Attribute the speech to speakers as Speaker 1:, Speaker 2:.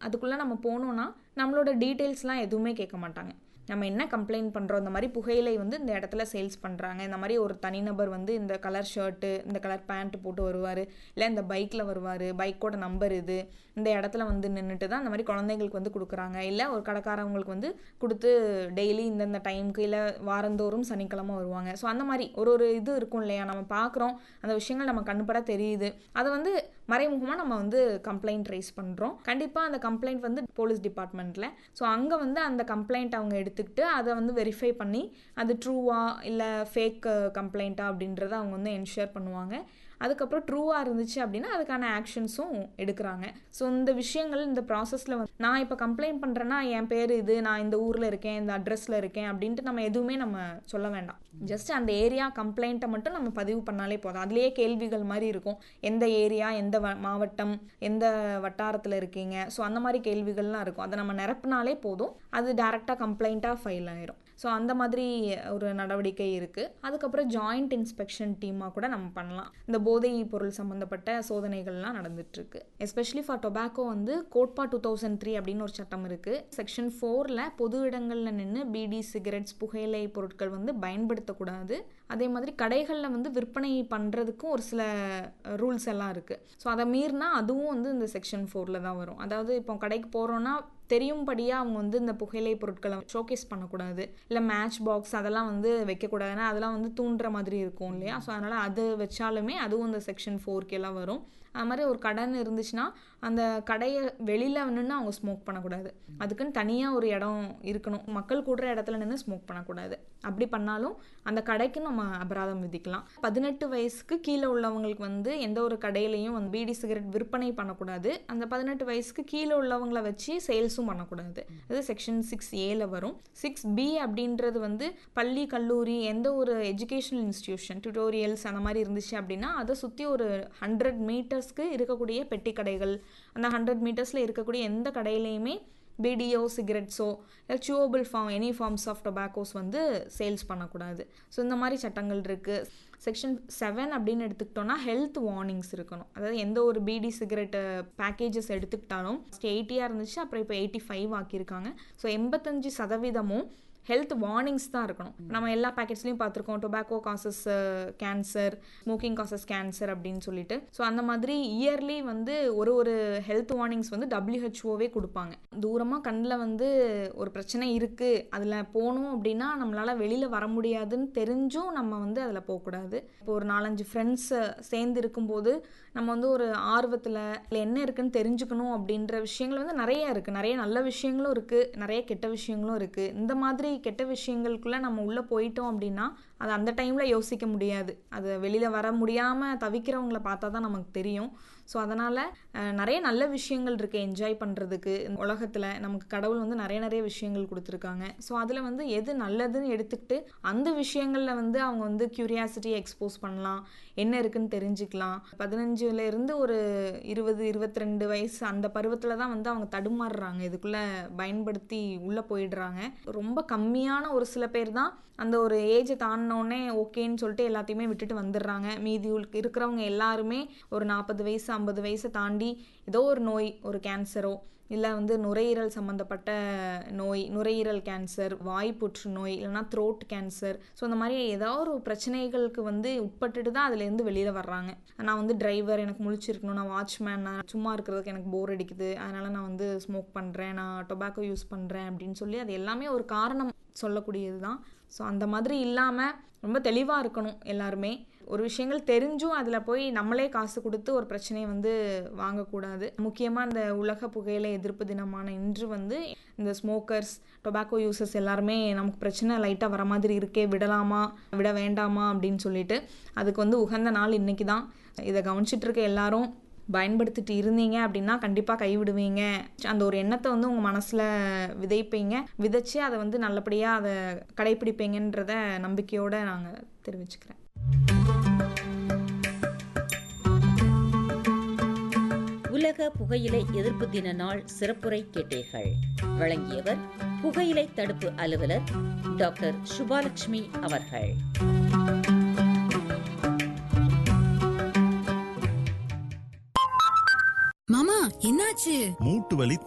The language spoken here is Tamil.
Speaker 1: அதுக்குள்ளே நம்ம போனோம்னா நம்மளோட டீட்டெயில்ஸ்லாம் எதுவுமே கேட்க மாட்டாங்க நம்ம என்ன கம்ப்ளைண்ட் பண்ணுறோம் இந்த மாதிரி புகையிலை வந்து இந்த இடத்துல சேல்ஸ் பண்ணுறாங்க இந்த மாதிரி ஒரு தனிநபர் வந்து இந்த கலர் ஷர்ட்டு இந்த கலர் பேண்ட் போட்டு வருவார் இல்லை இந்த பைக்கில் வருவார் பைக்கோட நம்பர் இது இந்த இடத்துல வந்து நின்றுட்டு தான் இந்த மாதிரி குழந்தைங்களுக்கு வந்து கொடுக்குறாங்க இல்லை ஒரு கடைக்காரவங்களுக்கு வந்து கொடுத்து டெய்லி இந்தந்த டைமுக்கு இல்லை வாரந்தோறும் சனிக்கிழமை வருவாங்க ஸோ அந்த மாதிரி ஒரு ஒரு இது இருக்கும் இல்லையா நம்ம பார்க்குறோம் அந்த விஷயங்கள் நம்ம கண்பட தெரியுது அதை வந்து மறைமுகமாக நம்ம வந்து கம்ப்ளைண்ட் ரைஸ் பண்ணுறோம் கண்டிப்பாக அந்த கம்ப்ளைண்ட் வந்து போலீஸ் டிபார்ட்மெண்ட்டில் ஸோ அங்கே வந்து அந்த கம்ப்ளைண்ட் அவங்க எடுத்துக்கிட்டு அதை வந்து வெரிஃபை பண்ணி அது ட்ரூவா இல்லை ஃபேக் கம்ப்ளைண்ட்டா அப்படின்றத அவங்க வந்து என்ஷூர் பண்ணுவாங்க அதுக்கப்புறம் ட்ரூவாக இருந்துச்சு அப்படின்னா அதுக்கான ஆக்ஷன்ஸும் எடுக்கிறாங்க ஸோ இந்த விஷயங்கள் இந்த ப்ராசஸில் வந்து நான் இப்போ கம்ப்ளைண்ட் பண்ணுறேன்னா என் பேர் இது நான் இந்த ஊரில் இருக்கேன் இந்த அட்ரஸில் இருக்கேன் அப்படின்ட்டு நம்ம எதுவுமே நம்ம சொல்ல வேண்டாம் ஜஸ்ட் அந்த ஏரியா கம்ப்ளைண்ட்டை மட்டும் நம்ம பதிவு பண்ணாலே போதும் அதுலேயே கேள்விகள் மாதிரி இருக்கும் எந்த ஏரியா எந்த வ மாவட்டம் எந்த வட்டாரத்தில் இருக்கீங்க ஸோ அந்த மாதிரி கேள்விகள்லாம் இருக்கும் அதை நம்ம நிரப்புனாலே போதும் அது டேரெக்டாக கம்ப்ளைண்ட்டாக ஃபைல் ஆயிரும் ஸோ அந்த மாதிரி ஒரு நடவடிக்கை இருக்குது அதுக்கப்புறம் ஜாயிண்ட் இன்ஸ்பெக்ஷன் டீமாக கூட நம்ம பண்ணலாம் இந்த போதை பொருள் சம்மந்தப்பட்ட சோதனைகள்லாம் நடந்துட்டுருக்கு எஸ்பெஷலி ஃபார் டொபாக்கோ வந்து கோட்பா டூ தௌசண்ட் த்ரீ அப்படின்னு ஒரு சட்டம் இருக்குது செக்ஷன் ஃபோரில் பொது இடங்களில் நின்று பீடி சிகரெட்ஸ் புகையிலை பொருட்கள் வந்து பயன்படுத்தக்கூடாது அதே மாதிரி கடைகளில் வந்து விற்பனை பண்ணுறதுக்கும் ஒரு சில ரூல்ஸ் எல்லாம் இருக்குது ஸோ அதை மீறினா அதுவும் வந்து இந்த செக்ஷன் ஃபோரில் தான் வரும் அதாவது இப்போ கடைக்கு போகிறோன்னா தெரியும்படியாக அவங்க வந்து இந்த புகையிலை பொருட்களை ஷோகேஸ் பண்ணக்கூடாது இல்லை மேட்ச் பாக்ஸ் அதெல்லாம் வந்து வைக்கக்கூடாதுன்னா அதெல்லாம் வந்து தூண்டுற மாதிரி இருக்கும் இல்லையா ஸோ அதனால் அது வச்சாலுமே அதுவும் இந்த செக்ஷன் ஃபோர்க்கெல்லாம் வரும் அது மாதிரி ஒரு கடன் இருந்துச்சுன்னா அந்த கடையை வெளியில் நின்று அவங்க ஸ்மோக் பண்ணக்கூடாது அதுக்குன்னு தனியாக ஒரு இடம் இருக்கணும் மக்கள் கூடுற இடத்துல நின்று ஸ்மோக் பண்ணக்கூடாது அப்படி பண்ணாலும் அந்த கடைக்கு நம்ம அபராதம் விதிக்கலாம் பதினெட்டு வயசுக்கு கீழே உள்ளவங்களுக்கு வந்து எந்த ஒரு கடையிலையும் வந்து பீடி சிகரெட் விற்பனை பண்ணக்கூடாது அந்த பதினெட்டு வயசுக்கு கீழே உள்ளவங்களை வச்சு சேல்ஸும் பண்ணக்கூடாது அது செக்ஷன் சிக்ஸ் ஏல வரும் சிக்ஸ் பி அப்படின்றது வந்து பள்ளி கல்லூரி எந்த ஒரு எஜுகேஷனல் இன்ஸ்டியூஷன் டியூட்டோரியல்ஸ் அந்த மாதிரி இருந்துச்சு அப்படின்னா அதை சுற்றி ஒரு ஹண்ட்ரட் மீட்டர்ஸ்க்கு இருக்கக்கூடிய பெட்டி கடைகள் அந்த ஹண்ட்ரட் மீட்டர்ஸில் இருக்கக்கூடிய எந்த கடையிலையுமே பீடியோ சிகரெட்ஸோ இல்லை chewable form any forms of tobaccos வந்து சேல்ஸ் பண்ணக்கூடாது ஸோ இந்த மாதிரி சட்டங்கள் இருக்குது செக்ஷன் செவன் அப்படின்னு எடுத்துக்கிட்டோன்னா ஹெல்த் வார்னிங்ஸ் இருக்கணும் அதாவது எந்த ஒரு பீடி சிகரெட் பேக்கேஜஸ் எடுத்துக்கிட்டாலும் எயிட்டியாக இருந்துச்சு அப்புறம் இப்போ எயிட்டி ஃபைவ் ஆக்கியிருக்காங்க ஸோ எண்பத்தஞ்சு சதவீதமும் ஹெல்த் வார்னிங்ஸ் தான் இருக்கணும் நம்ம எல்லா பேக்கெட்ஸ்லையும் பார்த்துருக்கோம் tobacco causes cancer smoking causes cancer அப்படின்னு சொல்லிட்டு ஸோ அந்த மாதிரி இயர்லி வந்து ஒரு ஒரு ஹெல்த் வார்னிங்ஸ் வந்து டபிள்யூஹெச்ஓவே கொடுப்பாங்க தூரமாக கண்ணில் வந்து ஒரு பிரச்சனை இருக்குது அதில் போகணும் அப்படின்னா நம்மளால் வெளியில் வர முடியாதுன்னு தெரிஞ்சும் நம்ம வந்து அதில் போகக்கூடாது இப்போ ஒரு நாலஞ்சு ஃப்ரெண்ட்ஸ் சேர்ந்து இருக்கும்போது நம்ம வந்து ஒரு ஆர்வத்தில் இல்லை என்ன இருக்குன்னு தெரிஞ்சுக்கணும் அப்படின்ற விஷயங்கள் வந்து நிறைய இருக்குது நிறைய நல்ல விஷயங்களும் இருக்குது நிறைய கெட்ட விஷயங்களும் இருக்குது இந்த மாதிரி கெட்ட விஷயங்களுக்குள்ளே நம்ம உள்ளே போயிட்டோம் அப்படின்னா அது அந்த டைமில் யோசிக்க முடியாது அது வெளியில் வர முடியாமல் தவிக்கிறவங்கள பார்த்தா தான் நமக்கு தெரியும் ஸோ அதனால் நிறைய நல்ல விஷயங்கள் இருக்குது என்ஜாய் பண்ணுறதுக்கு உலகத்தில் நமக்கு கடவுள் வந்து நிறைய நிறைய விஷயங்கள் கொடுத்துருக்காங்க ஸோ அதில் வந்து எது நல்லதுன்னு எடுத்துக்கிட்டு அந்த விஷயங்களில் வந்து அவங்க வந்து க்யூரியாசிட்டியை எக்ஸ்போஸ் பண்ணலாம் என்ன இருக்குன்னு தெரிஞ்சுக்கலாம் பதினஞ்சுலேருந்து ஒரு இருபது இருபத்தி ரெண்டு வயசு அந்த பருவத்தில் தான் வந்து அவங்க தடுமாறுறாங்க இதுக்குள்ளே பயன்படுத்தி உள்ளே போயிடுறாங்க ரொம்ப கம்மியான ஒரு சில பேர் தான் அந்த ஒரு ஏஜை தாண்டினோடனே ஓகேன்னு சொல்லிட்டு எல்லாத்தையுமே விட்டுட்டு வந்துடுறாங்க மீதி இருக்கிறவங்க எல்லாருமே ஒரு நாற்பது வயசு ஐம்பது வயசை தாண்டி ஏதோ ஒரு நோய் ஒரு கேன்சரோ இல்லை வந்து நுரையீரல் சம்மந்தப்பட்ட நோய் நுரையீரல் கேன்சர் வாய் புற்றுநோய் இல்லைனா த்ரோட் கேன்சர் ஸோ இந்த மாதிரி ஏதாவது ஒரு பிரச்சனைகளுக்கு வந்து உட்பட்டுட்டு தான் அதுலேருந்து வெளியில் வர்றாங்க நான் வந்து டிரைவர் எனக்கு முழிச்சிருக்கணும் நான் வாட்ச்மேன் நான் சும்மா இருக்கிறதுக்கு எனக்கு போர் அடிக்குது அதனால் நான் வந்து ஸ்மோக் பண்ணுறேன் நான் டொபாக்கோ யூஸ் பண்ணுறேன் அப்படின்னு சொல்லி அது எல்லாமே ஒரு காரணம் சொல்லக்கூடியது தான் ஸோ அந்த மாதிரி இல்லாமல் ரொம்ப தெளிவாக இருக்கணும் எல்லாருமே ஒரு விஷயங்கள் தெரிஞ்சும் அதில் போய் நம்மளே காசு கொடுத்து ஒரு பிரச்சனையை வந்து வாங்கக்கூடாது முக்கியமாக இந்த உலக புகையிலை எதிர்ப்பு தினமான இன்று வந்து இந்த ஸ்மோக்கர்ஸ் டொபாக்கோ யூசர்ஸ் எல்லாருமே நமக்கு பிரச்சனை லைட்டாக வர மாதிரி இருக்கே விடலாமா விட வேண்டாமா அப்படின்னு சொல்லிட்டு அதுக்கு வந்து உகந்த நாள் இன்றைக்கி தான் இதை கவனிச்சிட்டு இருக்க எல்லாரும் பயன்படுத்திட்டு இருந்தீங்க அப்படின்னா கண்டிப்பாக கைவிடுவீங்க அந்த ஒரு எண்ணத்தை வந்து உங்கள் மனசில் விதைப்பீங்க விதைச்சு அதை வந்து நல்லபடியாக அதை கடைப்பிடிப்பீங்கன்றத நம்பிக்கையோடு நாங்கள் தெரிவிச்சுக்கிறேன்
Speaker 2: உலக புகையிலை எதிர்ப்பு தின நாள் சிறப்புரை கேட்டீர்கள் வழங்கியவர் புகையிலை தடுப்பு அலுவலர் டாக்டர் சுபாலட்சுமி அவர்கள்
Speaker 3: மாமா என்னாச்சு
Speaker 4: மூட்டு வலி